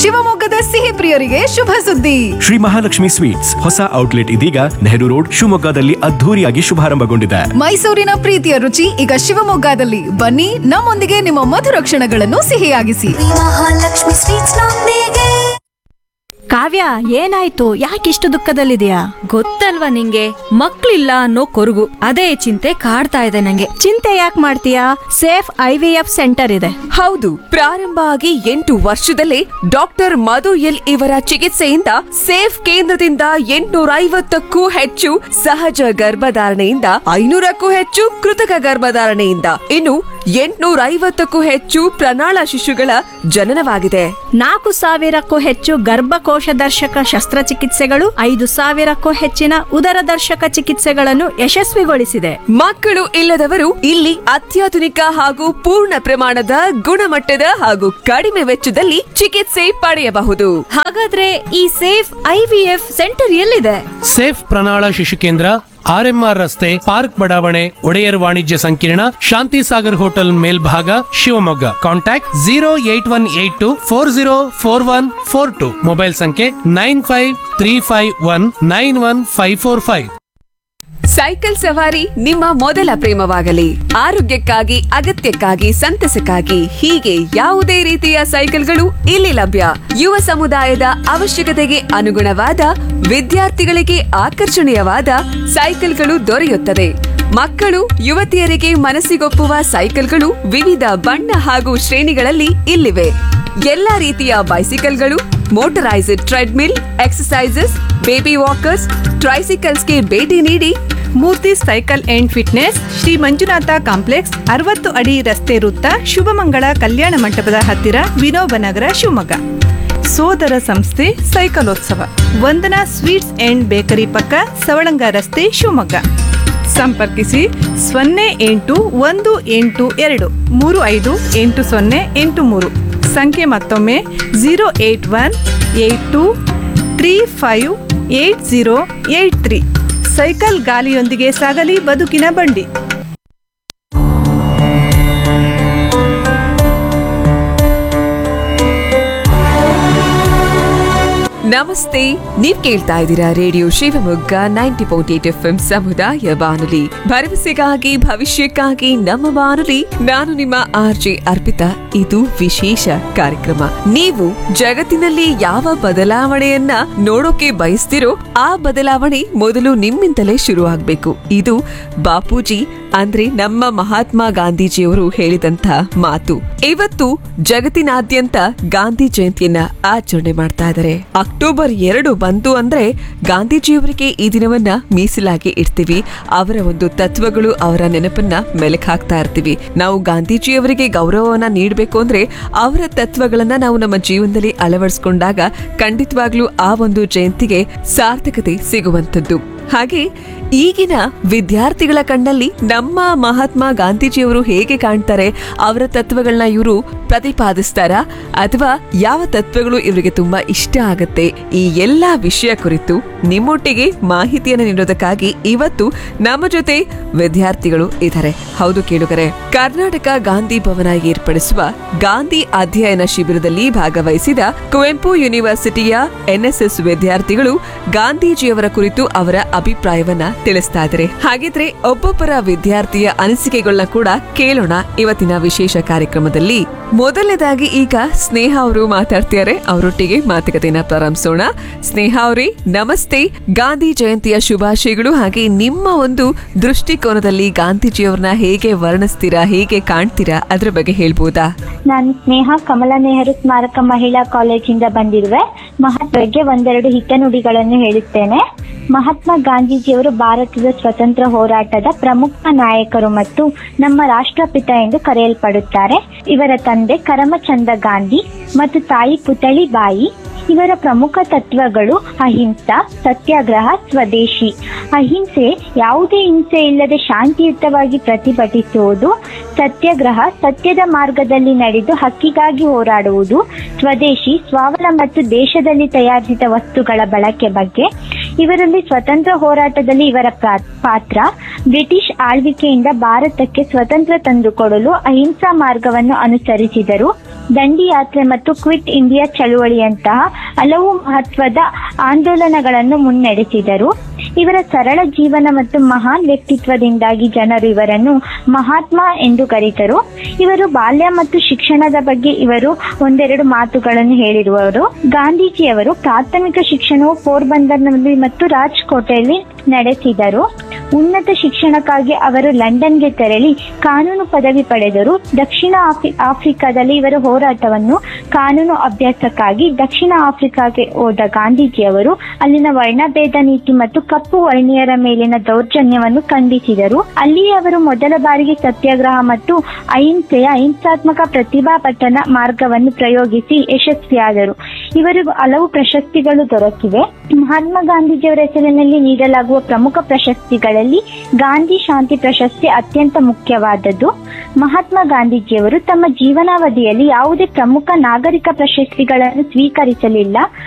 ಶಿವಮೊಗ್ಗದ ಸಿಹಿ ಪ್ರಿಯರಿಗೆ ಶುಭ ಸುದ್ದಿ ಶ್ರೀ ಮಹಾಲಕ್ಷ್ಮಿ ಸ್ವೀಟ್ಸ್ ಹೊಸ ಔಟ್ಲೆಟ್ ಇದೀಗ ನೆಹರು ರೋಡ್ ಶಿವಮೊಗ್ಗದಲ್ಲಿ ಅದ್ಧೂರಿಯಾಗಿ ಶುಭಾರಂಭಗೊಂಡಿದೆ ಮೈಸೂರಿನ ಪ್ರೀತಿಯ ರುಚಿ ಈಗ ಶಿವಮೊಗ್ಗದಲ್ಲಿ ಬನ್ನಿ ನಮ್ಮೊಂದಿಗೆ ನಿಮ್ಮ ಮಧುರ ಕ್ಷಣಗಳನ್ನು ಸಿಹಿಯಾಗಿಸಿ ಮಹಾಲಕ್ಷ್ಮಿ ಸ್ವೀಟ್ಸ್ ನೊಂದಿಗೆ ಕಾವ್ಯ ಏನಾಯ್ತು ಯಾಕಿಷ್ಟು ದುಃಖದಲ್ಲಿದೆಯಾ ಗೊತ್ತಲ್ವಾ ನಿಂಗೆ ಮಕ್ಳಿಲ್ಲ ಅನ್ನೋ ಕೊರಗು ಅದೇ ಚಿಂತೆ ಕಾಡ್ತಾ ಇದೆ ನಂಗೆ ಚಿಂತೆ ಯಾಕೆ ಮಾಡ್ತೀಯಾ safe I V F centre ಇದೆ ಹೌದು ಪ್ರಾರಂಭ ಆಗಿ ಎಂಟು ವರ್ಷದಲ್ಲೇ ಡಾಕ್ಟರ್ ಮಧು ಎಲ್ ಇವರ ಚಿಕಿತ್ಸೆಯಿಂದ ಸೇಫ್ ಕೇಂದ್ರದಿಂದ ಎಂಟುನೂರ ಐವತ್ತಕ್ಕೂ ಹೆಚ್ಚು ಸಹಜ ಗರ್ಭಧಾರಣೆಯಿಂದ ಐನೂರಕ್ಕೂ ಹೆಚ್ಚು ಕೃತಕ ಗರ್ಭಧಾರಣೆಯಿಂದ ಇನ್ನು ಎಂಟುನೂರ ಐವತ್ತಕ್ಕೂ ಹೆಚ್ಚು ಪ್ರಣಾಳ ಶಿಶುಗಳ ಜನನವಾಗಿದೆ ನಾಲ್ಕು ಸಾವಿರಕ್ಕೂ ಹೆಚ್ಚು ಗರ್ಭಕೋಶ ದರ್ಶಕ ಶಸ್ತ್ರಚಿಕಿತ್ಸೆಗಳು ಐದು ಸಾವಿರಕ್ಕೂ ಹೆಚ್ಚಿನ ಉದರ ದರ್ಶಕ ಚಿಕಿತ್ಸೆಗಳನ್ನು ಯಶಸ್ವಿಗೊಳಿಸಿದೆ ಮಕ್ಕಳು ಇಲ್ಲದವರು ಇಲ್ಲಿ ಅತ್ಯಾಧುನಿಕ ಹಾಗೂ ಪೂರ್ಣ ಪ್ರಮಾಣದ ಗುಣಮಟ್ಟದ ಹಾಗೂ ಕಡಿಮೆ ವೆಚ್ಚದಲ್ಲಿ ಚಿಕಿತ್ಸೆ ಪಡೆಯಬಹುದು ಹಾಗಾದ್ರೆ ಈ safe I V F centre ಎಲ್ಲಿದೆ ಸೇಫ್ ಪ್ರಣಾಳ ಶಿಶು ಕೇಂದ್ರ ಆರ್ಎಂಆರ್ ರಸ್ತೆ ಪಾರ್ಕ್ ಬಡಾವಣೆ ಒಡೆಯರ್ ವಾಣಿಜ್ಯ ಸಂಕೀರ್ಣ ಶಾಂತಿ ಸಾಗರ್ ಹೋಟೆಲ್ ಮೇಲ್ಭಾಗ Shivamogga contact zero eight one eight two four zero four one four two mobile ಸಂಖ್ಯೆ nine five three five one nine one five four five cycle ಸವಾರಿ ನಿಮ್ಮ ಮೊದಲ ಪ್ರೇಮವಾಗಲಿ ಆರೋಗ್ಯಕ್ಕಾಗಿ ಅಗತ್ಯಕ್ಕಾಗಿ ಸಂತಸಕ್ಕಾಗಿ ಹೀಗೆ ಯಾವುದೇ ರೀತಿಯ ಸೈಕಲ್ಗಳು ಇಲ್ಲಿ ಲಭ್ಯ ಯುವ ಸಮುದಾಯದ ಅವಶ್ಯಕತೆಗೆ ಅನುಗುಣವಾದ ವಿದ್ಯಾರ್ಥಿಗಳಿಗೆ ಆಕರ್ಷಣೀಯವಾದ ಸೈಕಲ್ಗಳು ದೊರೆಯುತ್ತದೆ ಮಕ್ಕಳು ಯುವತಿಯರಿಗೆ ಮನಸ್ಸಿಗೊಪ್ಪುವ ಸೈಕಲ್ಗಳು ವಿವಿಧ ಬಣ್ಣ ಹಾಗೂ ಶ್ರೇಣಿಗಳಲ್ಲಿ ಇಲ್ಲಿವೆ ಎಲ್ಲಾ ರೀತಿಯ ಬೈಸಿಕಲ್ಗಳು motorised treadmill exercises baby walkers ಟ್ರೈಸಿಕಲ್ಸ್ಗೆ ಭೇಟಿ ನೀಡಿ Murthy cycle and fitness Shri Manjunatha complex ಅರವತ್ತು ಅಡಿ ರಸ್ತೆ ವೃತ್ತ ಶುಭಮಂಗಳ ಕಲ್ಯಾಣ ಮಂಟಪದ ಹತ್ತಿರ ವಿನೋಬ ನಗರ ಶಿವಮೊಗ್ಗ ಸೋದರ ಸಂಸ್ಥೆ ಸೈಕಲೋತ್ಸವ ವಂದನಾ ಸ್ವೀಟ್ಸ್ ಅಂಡ್ ಬೇಕರಿ ಪಕ್ಕ ಸವಳಂಗ ರಸ್ತೆ ಶಿವಮೊಗ್ಗ ಸಂಪರ್ಕಿಸಿ ಸೊನ್ನೆ ಎಂಟು ಒಂದು ಎಂಟು ಎರಡು ಮೂರು ಐದು ಎಂಟು ಸೊನ್ನೆ ಎಂಟು ಮೂರು ಸಂಖ್ಯೆ ಮತ್ತೊಮ್ಮೆ zero eight one eight two three five eight zero eight three cycle ಗಾಲಿಯೊಂದಿಗೆ ಸಾಗಲಿ ಬದುಕಿನ ಬಂಡಿ ನಮಸ್ತೆ ನೀವ್ ಕೇಳ್ತಾ ಇದ್ದೀರಾ radio Shivamogga ninety point eight F M ಸಮುದಾಯ ಬಾನುಲಿ ಭರವಸೆಗಾಗಿ ಭವಿಷ್ಯಕ್ಕಾಗಿ ನಮ್ಮ ಬಾನುಲಿ ನಾನು ನಿಮ್ಮ ಆರ್ ಜೆ ಅರ್ಪಿತಾ ಇದು ವಿಶೇಷ ಕಾರ್ಯಕ್ರಮ ನೀವು ಜಗತ್ತಿನಲ್ಲಿ ಯಾವ ಬದಲಾವಣೆಯನ್ನ ನೋಡೋಕೆ ಬಯಸ್ತಿರೋ ಆ ಬದಲಾವಣೆ ಮೊದಲು ನಿಮ್ಮಿಂದಲೇ ಶುರುವಾಗಬೇಕು ಇದು ಬಾಪೂಜಿ ಅಂದ್ರೆ ನಮ್ಮ ಮಹಾತ್ಮ ಗಾಂಧೀಜಿಯವರು ಹೇಳಿದಂತ ಮಾತು ಇವತ್ತು ಜಗತ್ತಿನಾದ್ಯಂತ ಗಾಂಧಿ ಜಯಂತಿಯನ್ನ ಆಚರಣೆ ಮಾಡ್ತಾ ಇದ್ದಾರೆ ಅಕ್ಟೋಬರ್ ಎರಡು ಬಂತು ಅಂದ್ರೆ ಗಾಂಧೀಜಿಯವರಿಗೆ ಈ ದಿನವನ್ನ ಮೀಸಲಾಗಿ ಇಡ್ತೀವಿ ಅವರ ಒಂದು ತತ್ವಗಳು ಅವರ ನೆನಪನ್ನ ಮೆಲಕ್ ಹಾಕ್ತಾ ಇರ್ತೀವಿ ನಾವು ಗಾಂಧೀಜಿಯವರಿಗೆ ಗೌರವವನ್ನ ನೀಡಬೇಕು ಅಂದ್ರೆ ಅವರ ತತ್ವಗಳನ್ನ ನಾವು ನಮ್ಮ ಜೀವನದಲ್ಲಿ ಅಳವಡಿಸ್ಕೊಂಡಾಗ ಖಂಡಿತವಾಗ್ಲೂ ಆ ಒಂದು ಜಯಂತಿಗೆ ಸಾರ್ಥಕತೆ ಸಿಗುವಂತದ್ದು ಹಾಗೆ ಈಗಿನ ವಿದ್ಯಾರ್ಥಿಗಳ ಕಣ್ಣಲ್ಲಿ ನಮ್ಮ ಮಹಾತ್ಮ ಗಾಂಧೀಜಿಯವರು ಹೇಗೆ ಕಾಣ್ತಾರೆ ಅವರ ತತ್ವಗಳನ್ನ ಇವರು ಪ್ರತಿಪಾದಿಸ್ತಾರಾ ಅಥವಾ ಯಾವ ತತ್ವಗಳು ಇವರಿಗೆ ತುಂಬಾ ಇಷ್ಟ ಆಗತ್ತೆ ಈ ಎಲ್ಲಾ ವಿಷಯ ಕುರಿತು ನಿಮ್ಮೊಟ್ಟಿಗೆ ಮಾಹಿತಿಯನ್ನು ನೀಡೋದಕ್ಕಾಗಿ ಇವತ್ತು ನಮ್ಮ ಜೊತೆ ವಿದ್ಯಾರ್ಥಿಗಳು ಇದ್ದಾರೆ ಹೌದು ಕೇಳುಗರೆ ಕರ್ನಾಟಕ ಗಾಂಧಿ ಭವನ ಏರ್ಪಡಿಸುವ ಗಾಂಧಿ ಅಧ್ಯಯನ ಶಿಬಿರದಲ್ಲಿ ಭಾಗವಹಿಸಿದ ಕುವೆಂಪು ಯೂನಿವರ್ಸಿಟಿಯ ಎನ್ಎಸ್ಎಸ್ ವಿದ್ಯಾರ್ಥಿಗಳು ಗಾಂಧೀಜಿಯವರ ಕುರಿತು ಅವರ ಅಭಿಪ್ರಾಯವನ್ನ ತಿಳಿಸ್ತಾ ಇದ್ದಾರೆ ಹಾಗಿದ್ರೆ ಒಬ್ಬೊಬ್ಬರ ವಿದ್ಯಾರ್ಥಿಯ ಅನಿಸಿಕೆಗಳನ್ನ ಕೂಡ ಕೇಳೋಣ ಇವತ್ತಿನ ವಿಶೇಷ ಕಾರ್ಯಕ್ರಮದಲ್ಲಿ ಮೊದಲನೇದಾಗಿ ಈಗ ಸ್ನೇಹ ಅವರು ಮಾತಾಡ್ತಿದ್ದಾರೆ ಅವರೊಟ್ಟಿಗೆ ಮಾತುಕತೆಯನ್ನ ಪ್ರಾರಂಭಿಸೋಣ ಸ್ನೇಹ ಅವರೇ ನಮಸ್ತೆ ಗಾಂಧಿ ಜಯಂತಿಯ ಶುಭಾಶಯಗಳು ಹಾಗೆ ನಿಮ್ಮ ಒಂದು ದೃಷ್ಟಿಕೋನದಲ್ಲಿ ಗಾಂಧೀಜಿಯವ್ರನ್ನ ಹೇಗೆ ವರ್ಣಿಸ್ತೀರಾ ಹೇಗೆ ಕಾಣ್ತೀರಾ ಅದ್ರ ಬಗ್ಗೆ ಹೇಳ್ಬೋದಾ ನಾನು ಸ್ನೇಹ ಕಮಲಾ ನೆಹರು ಸ್ಮಾರಕ ಮಹಿಳಾ ಕಾಲೇಜಿಂದ ಬಂದಿರುವೆ ಮಹಾತ್ಮಗೆ ಒಂದೆರಡು ಹಿತನುಡಿಗಳನ್ನು ಹೇಳುತ್ತೇನೆ ಮಹಾತ್ಮ ಗಾಂಧೀಜಿಯವರು ಭಾರತದ ಸ್ವತಂತ್ರ ಹೋರಾಟದ ಪ್ರಮುಖ ನಾಯಕರು ಮತ್ತು ನಮ್ಮ ರಾಷ್ಟ್ರಪಿತ ಎಂದು ಕರೆಯಲ್ಪಡುತ್ತಾರೆ ಇವರ ತಂದೆ ಕರಮಚಂದ ಗಾಂಧಿ ಮತ್ತು ತಾಯಿ ಪುತಳಿ ಬಾಯಿ ಇವರ ಪ್ರಮುಖ ತತ್ವಗಳು ಅಹಿಂಸಾ ಸತ್ಯಾಗ್ರಹ ಸ್ವದೇಶಿ ಅಹಿಂಸೆ ಯಾವುದೇ ಹಿಂಸೆ ಇಲ್ಲದೆ ಶಾಂತಿಯುತವಾಗಿ ಪ್ರತಿಭಟಿಸುವುದು ಸತ್ಯಾಗ್ರಹ ಸತ್ಯದ ಮಾರ್ಗದಲ್ಲಿ ನಡೆದು ಹಕ್ಕಿಗಾಗಿ ಹೋರಾಡುವುದು ಸ್ವದೇಶಿ ಸ್ವಾವಲ ಮತ್ತು ದೇಶದಲ್ಲಿ ತಯಾರಿಸಿದ ವಸ್ತುಗಳ ಬಳಕೆ ಬಗ್ಗೆ ಇವರಲ್ಲಿ ಸ್ವತಂತ್ರ ಹೋರಾಟದಲ್ಲಿ ಇವರ ಪ್ರಾ- ಪಾತ್ರ ಬ್ರಿಟಿಷ್ ಆಳ್ವಿಕೆಯಿಂದ ಭಾರತಕ್ಕೆ ಸ್ವತಂತ್ರ ತಂದುಕೊಡಲು ಅಹಿಂಸಾ ಮಾರ್ಗವನ್ನು ಅನುಸರಿಸಿದರು ದಂಡಿಯಾತ್ರೆ ಮತ್ತು ಕ್ವಿಟ್ ಇಂಡಿಯಾ ಚಳುವಳಿಯಂತಹ ಹಲವು ಮಹತ್ವದ ಆಂದೋಲನಗಳನ್ನು ಮುನ್ನಡೆಸಿದರು ಇವರ ಸರಳ ಜೀವನ ಮತ್ತು ಮಹಾನ್ ವ್ಯಕ್ತಿತ್ವದಿಂದಾಗಿ ಜನರು ಇವರನ್ನು ಮಹಾತ್ಮ ಎಂದು ಕರೆತರು ಇವರು ಬಾಲ್ಯ ಮತ್ತು ಶಿಕ್ಷಣದ ಬಗ್ಗೆ ಇವರು ಒಂದೆರಡು ಮಾತುಗಳನ್ನು ಹೇಳಿರುವರು ಗಾಂಧೀಜಿಯವರು ಪ್ರಾಥಮಿಕ ಶಿಕ್ಷಣವು ಪೋರ್ಬಂದರ್ನಲ್ಲಿ ಮತ್ತು ರಾಜ್ಕೋಟೆಯಲ್ಲಿ ನಡೆಸಿದರು ಉನ್ನತ ಶಿಕ್ಷಣಕ್ಕಾಗಿ ಅವರು ಲಂಡನ್ಗೆ ತೆರಳಿ ಕಾನೂನು ಪದವಿ ಪಡೆದರು ದಕ್ಷಿಣ ಆಫ್ರಿ ಆಫ್ರಿಕಾದಲ್ಲಿ ಇವರ ಹೋರಾಟವನ್ನು ಕಾನೂನು ಅಭ್ಯಾಸಕ್ಕಾಗಿ ದಕ್ಷಿಣ ಆಫ್ರಿಕಾಗೆ ಹೋದ ಗಾಂಧೀಜಿಯವರು ಅಲ್ಲಿನ ವರ್ಣಭೇದ ನೀತಿ ಮತ್ತು ಕಪ್ಪು ವರ್ಣೀಯರ ಮೇಲಿನ ದೌರ್ಜನ್ಯವನ್ನು ಖಂಡಿಸಿದರು ಅಲ್ಲಿ ಅವರು ಮೊದಲ ಬಾರಿಗೆ ಸತ್ಯಾಗ್ರಹ ಮತ್ತು ಅಹಿಂಸೆಯ ಅಹಿಂಸಾತ್ಮಕ ಪ್ರತಿಭಾಪತನ ಮಾರ್ಗವನ್ನು ಪ್ರಯೋಗಿಸಿ ಯಶಸ್ವಿಯಾದರು ಇವರಿಗೂ ಹಲವು ಪ್ರಶಸ್ತಿಗಳು ದೊರಕಿವೆ ಮಹಾತ್ಮ ಗಾಂಧೀಜಿಯವರ ಹೆಸರಿನಲ್ಲಿ ನೀಡಲಾಗುವ ಪ್ರಮುಖ ಪ್ರಶಸ್ತಿಗಳಲ್ಲಿ ಗಾಂಧಿ ಶಾಂತಿ ಪ್ರಶಸ್ತಿ ಅತ್ಯಂತ ಮುಖ್ಯವಾದದ್ದು ಮಹಾತ್ಮ ಗಾಂಧೀಜಿಯವರು ತಮ್ಮ ಜೀವನಾವಧಿಯಲ್ಲಿ ಯಾವುದೇ ಪ್ರಮುಖ ನಾಗರಿಕ ಪ್ರಶಸ್ತಿಗಳನ್ನು ಸ್ವೀಕರಿಸಲಿಲ್ಲ